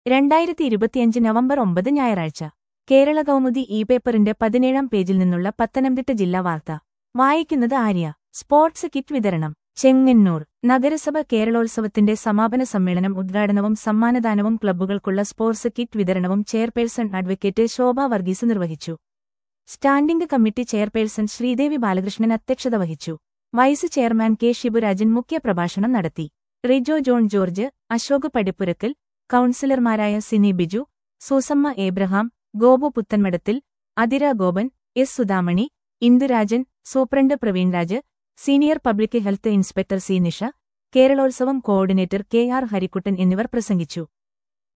രണ്ടായിരത്തി ഇരുപത്തിയഞ്ച് നവംബർ ഒമ്പത് ഞായറാഴ്ച കേരള കൗമുദി ഇ പേപ്പറിന്റെ പതിനേഴാം പേജിൽ നിന്നുള്ള പത്തനംതിട്ട ജില്ലാ വാർത്ത വായിക്കുന്നത് ആര്യ സ്പോർട്സ് കിറ്റ് വിതരണം ചെങ്ങന്നൂർ നഗരസഭ കേരളോത്സവത്തിന്റെ സമാപന സമ്മേളനം ഉദ്ഘാടനവും സമ്മാനദാനവും ക്ലബ്ബുകൾക്കുള്ള സ്പോർട്സ് കിറ്റ് വിതരണവും ചെയർപേഴ്സൺ അഡ്വക്കേറ്റ് ശോഭ വർഗീസ് നിർവഹിച്ചു standing committee chairperson Sreedevi Balakrishnan അധ്യക്ഷത വഹിച്ചു വൈസ് ചെയർമാൻ കെ ശിബുരാജൻ മുഖ്യപ്രഭാഷണം നടത്തി റിജോ ജോൺ ജോർജ് അശോക് പടിപ്പുരക്കൽ കൌൺസിലർമാരായ Sini Biju Susamma Abraham Gopu Puthenmadathil Athira Gopan S Sudhamani Indurajan superintendent Praveenraj senior public health inspector C Nisha Keralolsavam coordinator K R Harikuttan എന്നിവർ പ്രസംഗിച്ചു